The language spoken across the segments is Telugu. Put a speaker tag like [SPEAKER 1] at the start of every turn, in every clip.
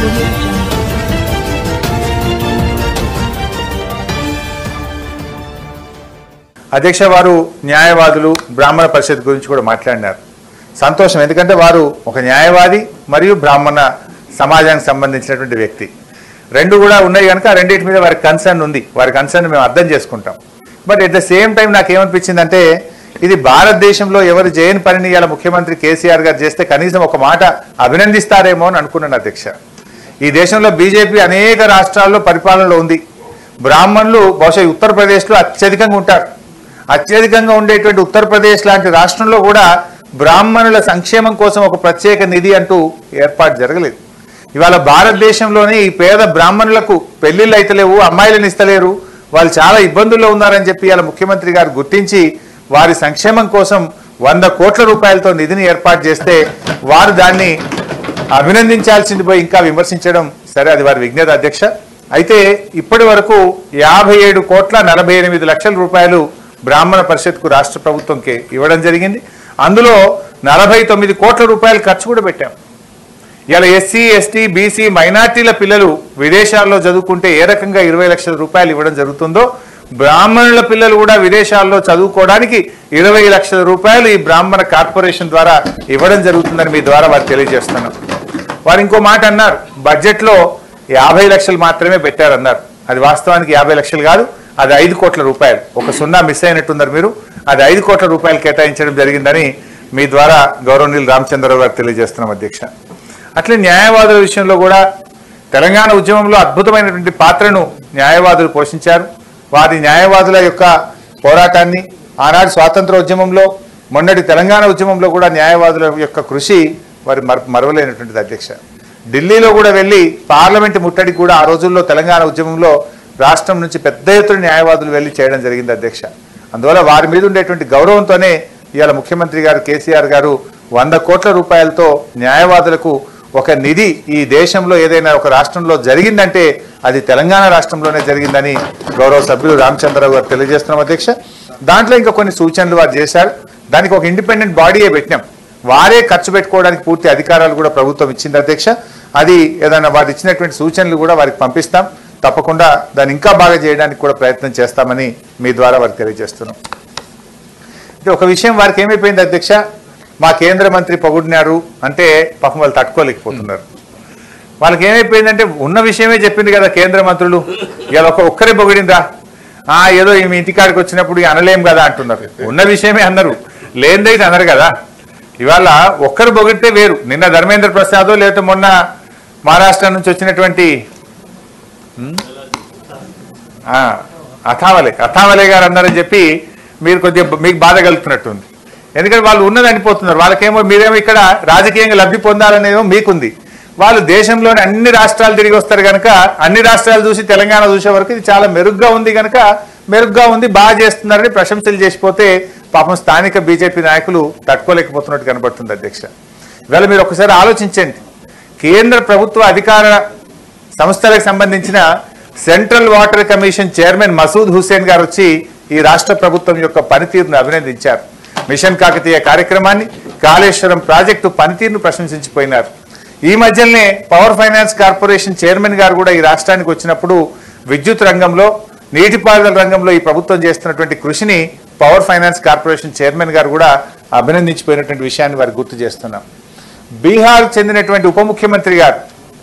[SPEAKER 1] audio jungle.
[SPEAKER 2] అధ్యక్ష వారు న్యాయవాదులు బ్రాహ్మణ పరిషత్ గురించి కూడా మాట్లాడినారు సంతోషం ఎందుకంటే వారు ఒక న్యాయవాది మరియు బ్రాహ్మణ సమాజానికి సంబంధించినటువంటి వ్యక్తి రెండు కూడా ఉన్నాయి కనుక ఆ రెండింటి మీద వారి కన్సర్న్ ఉంది వారి కన్సర్న్ మేము అర్థం చేసుకుంటాం but at the same time నాకు ఏమనిపించిందంటే ఇది భారతదేశంలో ఎవరు చేయని పనిని ఇలా ముఖ్యమంత్రి కేసీఆర్ గారు చేస్తే కనీసం ఒక మాట అభినందిస్తారేమో అని అనుకున్నాను అధ్యక్ష ఈ దేశంలో బీజేపీ అనేక రాష్ట్రాల్లో పరిపాలనలో ఉంది బ్రాహ్మణులు బహుశా ఈ ఉత్తరప్రదేశ్లో అత్యధికంగా ఉంటారు అత్యధికంగా ఉండేటువంటి ఉత్తరప్రదేశ్ లాంటి రాష్ట్రంలో కూడా బ్రాహ్మణుల సంక్షేమం కోసం ఒక ప్రత్యేక నిధి అంటూ ఏర్పాటు జరగలేదు ఇవాళ భారతదేశంలోనే ఈ పేద బ్రాహ్మణులకు పెళ్లిళ్ళు అయితలేవు అమ్మాయిలను ఇస్తలేరు వాళ్ళు చాలా ఇబ్బందుల్లో ఉన్నారని చెప్పి ఇవాళ ముఖ్యమంత్రి గారు గుర్తించి వారి సంక్షేమం కోసం వంద కోట్ల రూపాయలతో నిధిని ఏర్పాటు చేస్తే వారు దాన్ని అభినందించాల్సింది పోయి ఇంకా విమర్శించడం సరే అది వారి విజ్ఞత అధ్యక్ష అయితే ఇప్పటి వరకు యాభై ఏడు కోట్ల నలభై ఎనిమిది లక్షల రూపాయలు బ్రాహ్మణ పరిషత్కు రాష్ట్ర ప్రభుత్వంకి ఇవ్వడం జరిగింది అందులో నలభై తొమ్మిది కోట్ల రూపాయలు ఖర్చు కూడా పెట్టాం ఇలా ఎస్సీ ఎస్టీ బీసీ మైనార్టీల పిల్లలు విదేశాల్లో చదువుకుంటే ఏ రకంగా ఇరవై లక్షల రూపాయలు ఇవ్వడం జరుగుతుందో బ్రాహ్మణుల పిల్లలు కూడా విదేశాల్లో చదువుకోవడానికి ఇరవై లక్షల రూపాయలు ఈ బ్రాహ్మణ కార్పొరేషన్ ద్వారా ఇవ్వడం జరుగుతుందని మీ ద్వారా వారు తెలియజేస్తున్నాం వారు ఇంకో మాట అన్నారు బడ్జెట్లో యాభై లక్షలు మాత్రమే పెట్టారన్నారు అది వాస్తవానికి యాభై లక్షలు కాదు అది ఐదు కోట్ల రూపాయలు ఒక సున్నా మిస్ అయినట్టున్నారు మీరు అది ఐదు కోట్ల రూపాయలు కేటాయించడం జరిగిందని మీ ద్వారా గౌరవనీయులు రామచంద్రరావు గారు తెలియజేస్తున్నాం అధ్యక్ష అట్లే న్యాయవాదుల విషయంలో కూడా తెలంగాణ ఉద్యమంలో అద్భుతమైనటువంటి పాత్రను న్యాయవాదులు పోషించారు వారి న్యాయవాదుల యొక్క పోరాటాన్ని ఆనాడు స్వాతంత్ర ఉద్యమంలో మొన్నటి తెలంగాణ ఉద్యమంలో కూడా న్యాయవాదుల యొక్క కృషి వారి మర మరవలేనటువంటిది అధ్యక్ష ఢిల్లీలో కూడా వెళ్ళి పార్లమెంట్ ముట్టడికి కూడా ఆ రోజుల్లో తెలంగాణ ఉద్యమంలో రాష్ట్రం నుంచి పెద్ద ఎత్తున న్యాయవాదులు వెళ్ళి చేయడం జరిగింది అధ్యక్ష అందువల్ల వారి మీద ఉండేటువంటి గౌరవంతోనే ఇవాళ ముఖ్యమంత్రి గారు కేసీఆర్ గారు వంద కోట్ల రూపాయలతో న్యాయవాదులకు ఒక నిధి ఈ దేశంలో ఏదైనా ఒక రాష్ట్రంలో జరిగిందంటే అది తెలంగాణ రాష్ట్రంలోనే జరిగిందని గౌరవ సభ్యులు రామచంద్రరావు గారు తెలియజేస్తున్నాం అధ్యక్ష దాంట్లో ఇంకా కొన్ని సూచనలు వారు చేశారు దానికి ఒక ఇండిపెండెంట్ బాడీయే పెట్టినాం వారే ఖర్చు పెట్టుకోవడానికి పూర్తి అధికారాలు కూడా ప్రభుత్వం ఇచ్చింది అధ్యక్ష అది ఏదైనా వారు ఇచ్చినటువంటి సూచనలు కూడా వారికి పంపిస్తాం తప్పకుండా దాన్ని ఇంకా బాగా చేయడానికి కూడా ప్రయత్నం చేస్తామని మీ ద్వారా వారికి తెలియజేస్తున్నాం అంటే ఒక విషయం వారికి ఏమైపోయింది అధ్యక్ష మా కేంద్ర మంత్రి పొగుడినారు అంటే పాపం వాళ్ళు తట్టుకోలేకపోతున్నారు వాళ్ళకి ఏమైపోయిందంటే ఉన్న విషయమే చెప్పింది కదా కేంద్ర మంత్రులు ఇలా ఒక ఒక్కరే పొగిడిందా ఆ ఏదో మీ ఇంటికాడికి వచ్చినప్పుడు ఇక అనలేం కదా అంటున్నారు ఉన్న విషయమే అన్నారు లేనిదైతే అన్నారు కదా ఇవాళ ఒక్కరు పొగిడితే వేరు నిన్న ధర్మేంద్ర ప్రసాద్ లేకపోతే మొన్న మహారాష్ట్ర నుంచి వచ్చినటువంటి ఆ, అథావలే అథావలే గారు అన్నారని చెప్పి మీరు కొద్దిగా మీకు బాధ కలుగుతున్నట్టుంది ఎందుకంటే వాళ్ళు ఉన్నది అనిపోతున్నారు వాళ్ళకేమో మీరేమో ఇక్కడ రాజకీయంగా లబ్ధి పొందాలనేమో మీకుంది వాళ్ళు దేశంలోని అన్ని రాష్ట్రాలు తిరిగి వస్తారు కనుక అన్ని రాష్ట్రాలు చూసి తెలంగాణ చూసే వరకు ఇది చాలా మెరుగ్గా ఉంది కనుక మెరుగ్గా ఉంది బాగా చేస్తున్నారని ప్రశంసలు చేసిపోతే పాపం స్థానిక బీజేపీ నాయకులు తట్టుకోలేకపోతున్నట్టు కనబడుతుంది అధ్యక్ష ఇవాళ మీరు ఒకసారి ఆలోచించండి కేంద్ర ప్రభుత్వ అధికార సంస్థలకు సంబంధించిన central water commission chairman Masood Hussain గారు వచ్చి ఈ రాష్ట్ర ప్రభుత్వం యొక్క పనితీరును అభినందించారు మిషన్ కాకతీయ కార్యక్రమాన్ని కాళేశ్వరం ప్రాజెక్టు పనితీరును ప్రశంసించిపోయినారు ఈ మధ్యనే పవర్ ఫైనాన్స్ కార్పొరేషన్ చైర్మన్ గారు కూడా ఈ రాష్ట్రానికి వచ్చినప్పుడు విద్యుత్ రంగంలో నీటిపారుదల రంగంలో ఈ ప్రభుత్వం చేస్తున్నటువంటి కృషిని పవర్ ఫైనాన్స్ కార్పొరేషన్ చైర్మన్ గారు కూడా అభినందించిపోయినటువంటి విషయాన్ని వారికి గుర్తు చేస్తున్నాం బీహార్ చెందినటువంటి ఉప ముఖ్యమంత్రి గారు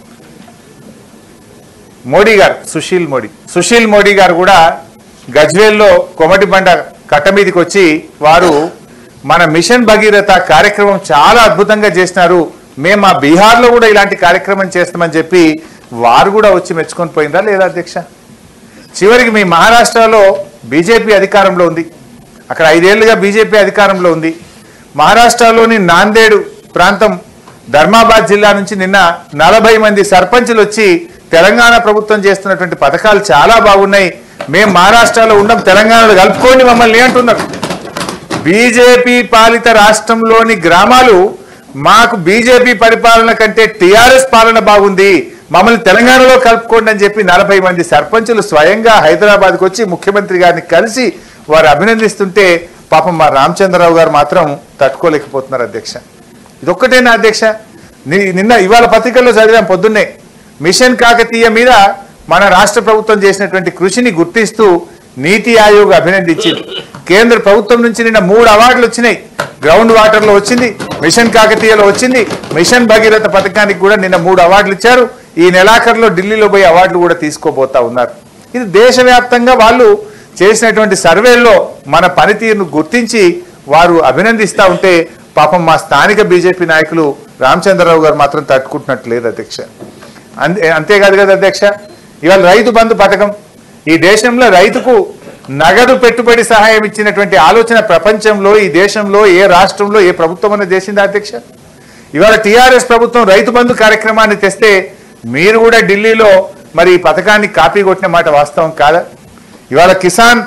[SPEAKER 2] మోడీ గారు సుశీల్ మోడీ సుశీల్ మోడీ గారు కూడా గజ్వేల్లో కొమటి బండ కట్ట మీదకి వచ్చి వారు మన మిషన్ భగీరథ కార్యక్రమం చాలా అద్భుతంగా చేసినారు మేము మా బీహార్లో కూడా ఇలాంటి కార్యక్రమం చేస్తామని చెప్పి వారు కూడా వచ్చి మెచ్చుకొని పోయిందా లేదా అధ్యక్ష చివరికి మీ మహారాష్ట్రలో బీజేపీ అధికారంలో ఉంది అక్కడ ఐదేళ్లుగా బీజేపీ అధికారంలో ఉంది మహారాష్ట్రలోని నాందేడు ప్రాంతం ధర్మాబాద్ జిల్లా నుంచి నిన్న నలభై మంది సర్పంచులు వచ్చి తెలంగాణ ప్రభుత్వం చేస్తున్నటువంటి పథకాలు చాలా బాగున్నాయి మేము మహారాష్ట్రలో ఉండం తెలంగాణలో కలుపుకోండి మమ్మల్ని అంటున్నారు బీజేపీ పాలిత రాష్ట్రంలోని గ్రామాలు మాకు బీజేపీ పరిపాలన కంటే టీఆర్ఎస్ పాలన బాగుంది మమ్మల్ని తెలంగాణలో కలుపుకోండి అని చెప్పి నలభై మంది సర్పంచులు స్వయంగా హైదరాబాద్కు వచ్చి ముఖ్యమంత్రి గారిని కలిసి వారు అభినందిస్తుంటే పాపం మా రామచంద్రరావు గారు మాత్రం తట్టుకోలేకపోతున్నారు అధ్యక్ష ఇదొక్కటేనా అధ్యక్ష ని- నిన్న ఇవాళ పత్రికల్లో చదివాం పొద్దున్నే మిషన్ కాకతీయ మీద మన రాష్ట్ర ప్రభుత్వం చేసినటువంటి కృషిని గుర్తిస్తూ నీతి ఆయోగ్ అభినందించింది కేంద్ర ప్రభుత్వం నుంచి నిన్న మూడు అవార్డులు వచ్చినాయి గ్రౌండ్ వాటర్ లో వచ్చింది మిషన్ కాకతీయలో వచ్చింది మిషన్ భగీరథ పథకానికి కూడా నిన్న మూడు అవార్డులు ఇచ్చారు ఈ నెలాఖరులో ఢిల్లీలో పోయి అవార్డులు కూడా తీసుకోబోతా ఉన్నారు ఇది దేశవ్యాప్తంగా వాళ్ళు చేసినటువంటి సర్వేల్లో మన పనితీరును గుర్తించి వారు అభినందిస్తా ఉంటే పాపం మా స్థానిక బీజేపీ నాయకులు రామచంద్రరావు గారు మాత్రం తట్టుకుంటున్నట్టు లేదు అధ్యక్ష అంతే అంతేకాదు కదా అధ్యక్ష ఇవాళ రైతు బంధు పథకం ఈ దేశంలో రైతుకు నగదు పెట్టుబడి సహాయం ఇచ్చినటువంటి ఆలోచన ప్రపంచంలో ఈ దేశంలో ఏ రాష్ట్రంలో ఏ ప్రభుత్వం అనేది చేసిందా అధ్యక్ష ఇవాళ టీఆర్ఎస్ ప్రభుత్వం రైతు బంధు కార్యక్రమాన్ని తెస్తే మీరు కూడా ఢిల్లీలో మరి ఈ పథకాన్ని కాపీ కొట్టిన మాట వాస్తవం కాదా ఇవాళ కిసాన్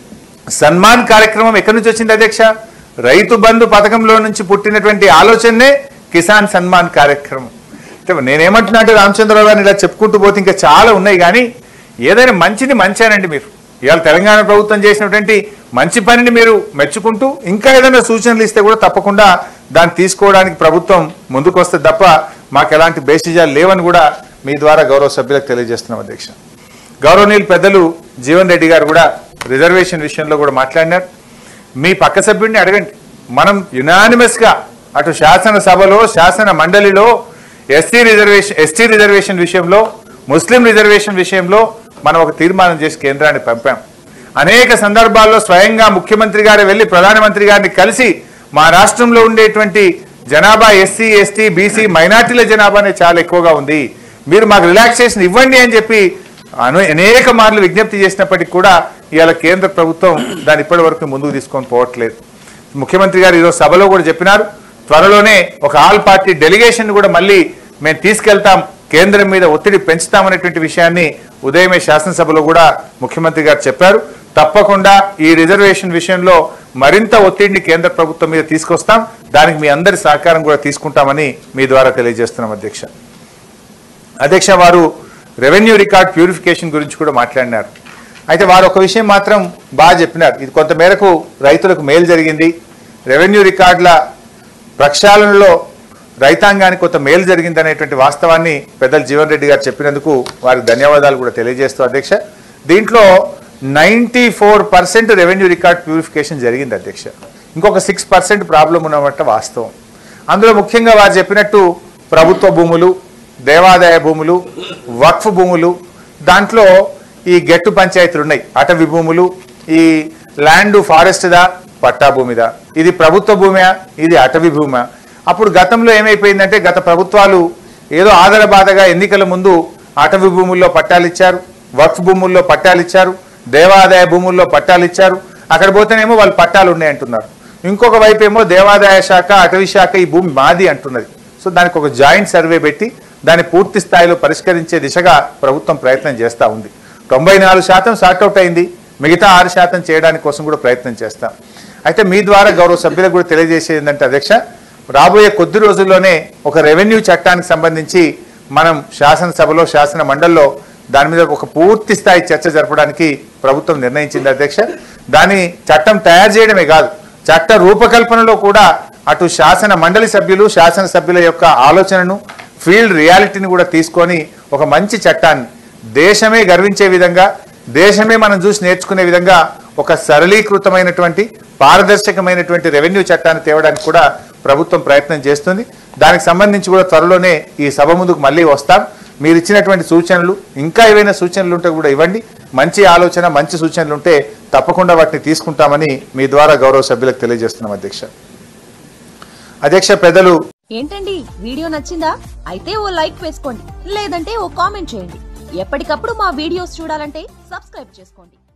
[SPEAKER 2] సన్మాన్ కార్యక్రమం ఎక్కడి నుంచి వచ్చింది అధ్యక్ష రైతు బంధు పథకంలో నుంచి పుట్టినటువంటి ఆలోచనే కిసాన్ సన్మాన్ కార్యక్రమం అంటే నేనేమంటున్నా అంటే రామచంద్రరావు గారిని ఇలా చెప్పుకుంటూ పోతే ఇంకా చాలా ఉన్నాయి కానీ ఏదైనా మంచిని మంచానండి మీరు ఇవాళ తెలంగాణ ప్రభుత్వం చేసినటువంటి మంచి పనిని మీరు మెచ్చుకుంటూ ఇంకా ఏదైనా సూచనలు ఇస్తే కూడా తప్పకుండా దాన్ని తీసుకోవడానికి ప్రభుత్వం ముందుకు వస్తే తప్ప మాకు ఎలాంటి బేసిజాలు లేవని కూడా మీ ద్వారా గౌరవ సభ్యులకు తెలియజేస్తున్నాం అధ్యక్ష గౌరవనీయులు పెద్దలు జీవన్ రెడ్డి గారు కూడా రిజర్వేషన్ విషయంలో కూడా మాట్లాడినారు మీ పక్క సభ్యుడిని అడగండి మనం యునానిమస్ గా అటు శాసనసభలో శాసన మండలిలో ఎస్టీ రిజర్వేషన్ ఎస్టీ రిజర్వేషన్ విషయంలో ముస్లిం రిజర్వేషన్ విషయంలో మనం ఒక తీర్మానం చేసి కేంద్రాన్ని పంపాం అనేక సందర్భాల్లో స్వయంగా ముఖ్యమంత్రి గారు వెళ్ళి ప్రధానమంత్రి గారిని కలిసి మా రాష్ట్రంలో ఉండేటువంటి జనాభా ఎస్సీ ఎస్టీ బీసీ మైనార్టీల జనాభానే చాలా ఎక్కువగా ఉంది మీరు మాకు రిలాక్సేషన్ ఇవ్వండి అని చెప్పి అను అనేక మార్లు విజ్ఞప్తి చేసినప్పటికీ కూడా ఇవాళ కేంద్ర ప్రభుత్వం దాన్ని ఇప్పటి వరకు ముందుకు తీసుకొని పోవట్లేదు ముఖ్యమంత్రి గారు ఈరోజు సభలో కూడా చెప్పినారు త్వరలోనే ఒక ఆల్ పార్టీ డెలిగేషన్ కూడా మళ్ళీ మేము తీసుకెళ్తాం కేంద్రం మీద ఒత్తిడి పెంచుతామనేటువంటి విషయాన్ని ఉదయమే శాసనసభలో కూడా ముఖ్యమంత్రి గారు చెప్పారు తప్పకుండా ఈ రిజర్వేషన్ విషయంలో మరింత ఒత్తిడిని కేంద్ర ప్రభుత్వం మీద తీసుకొస్తాం దానికి మీ అందరి సహకారం కూడా తీసుకుంటామని మీ ద్వారా తెలియజేస్తున్నాం అధ్యక్ష అధ్యక్ష వారు రెవెన్యూ రికార్డ్ ప్యూరిఫికేషన్ గురించి కూడా మాట్లాడినారు అయితే వారు ఒక విషయం మాత్రం బాగా చెప్పినారు ఇది కొంత మేరకు రైతులకు మేలు జరిగింది రెవెన్యూ రికార్డుల ప్రక్షాళనలో రైతాంగానికి కొంత మేలు జరిగింది అనేటువంటి వాస్తవాన్ని పెద్దలు జీవన్ రెడ్డి గారు చెప్పినందుకు వారికి ధన్యవాదాలు కూడా తెలియజేస్తూ అధ్యక్ష దీంట్లో ninety four percent revenue record purification జరిగింది అధ్యక్ష ఇంకొక సిక్స్ పర్సెంట్ ప్రాబ్లం ఉన్నమాట వాస్తవం అందులో ముఖ్యంగా వారు చెప్పినట్టు ప్రభుత్వ భూములు దేవాదాయ భూములు వక్ఫ్ భూములు దాంట్లో ఈ గెట్టు పంచాయతీలు ఉన్నాయి అటవీ భూములు ఈ ల్యాండ్ ఫారెస్ట్ దా పట్టా భూమిదా ఇది ప్రభుత్వ భూమియా ఇది అటవీ భూమా అప్పుడు గతంలో ఏమైపోయిందంటే గత ప్రభుత్వాలు ఏదో ఆదర బాధగా ఎన్నికల ముందు అటవీ భూముల్లో పట్టాలు ఇచ్చారు వక్ఫ్ భూముల్లో పట్టాలు ఇచ్చారు దేవాదాయ భూముల్లో పట్టాలు ఇచ్చారు అక్కడ పోతేనేమో వాళ్ళు పట్టాలు ఉన్నాయి అంటున్నారు ఇంకొక వైపు ఏమో దేవాదాయ శాఖ అటవీ శాఖ ఈ భూమి మాది అంటున్నది సో దానికి ఒక జాయింట్ సర్వే పెట్టి దాన్ని పూర్తి స్థాయిలో పరిష్కరించే దిశగా ప్రభుత్వం ప్రయత్నం చేస్తూ ఉంది తొంభై నాలుగు శాతం సార్ట్అవుట్ అయింది మిగతా ఆరు శాతం చేయడానికి కోసం కూడా ప్రయత్నం చేస్తాం అయితే మీ ద్వారా గౌరవ సభ్యులకు కూడా తెలియజేసేది ఏంటంటే అధ్యక్ష రాబోయే కొద్ది రోజుల్లోనే ఒక రెవెన్యూ చట్టానికి సంబంధించి మనం శాసనసభలో శాసన మండలిలో దాని మీద ఒక పూర్తి స్థాయి చర్చ జరపడానికి ప్రభుత్వం నిర్ణయించింది అధ్యక్ష దాని చట్టం తయారు చేయడమే కాదు చట్ట రూపకల్పనలో కూడా అటు శాసన మండలి సభ్యులు శాసన సభ్యుల యొక్క ఆలోచనను ఫీల్డ్ రియాలిటీని కూడా తీసుకొని ఒక మంచి చట్టాన్ని దేశమే గర్వించే విధంగా దేశమే మనం చూసి నేర్చుకునే విధంగా ఒక సరళీకృతమైనటువంటి పారదర్శకమైనటువంటి రెవెన్యూ చట్టాన్ని తేవడానికి కూడా ప్రభుత్వం ప్రయత్నం చేస్తుంది దానికి సంబంధించి కూడా త్వరలోనే ఈ సభ ముందుకు మళ్ళీ వస్తాం మీరు ఇచ్చినటువంటి సూచనలు ఇంకా ఏవైనా సూచనలు ఉంటే కూడా ఇవ్వండి మంచి ఆలోచన మంచి సూచనలు ఉంటే తప్పకుండా వాటిని తీసుకుంటామని మీ ద్వారా గౌరవ సభ్యులకు తెలియజేస్తున్నాం అధ్యక్ష అధ్యక్ష పెద్దలు
[SPEAKER 1] ఏంటండి వీడియో నచ్చిందా అయితే ఓ లైక్ వేసుకోండి లేదంటే ఓ కామెంట్ చేయండి ఎప్పటికప్పుడు మా వీడియోస్ చూడాలంటే సబ్స్క్రైబ్ చేసుకోండి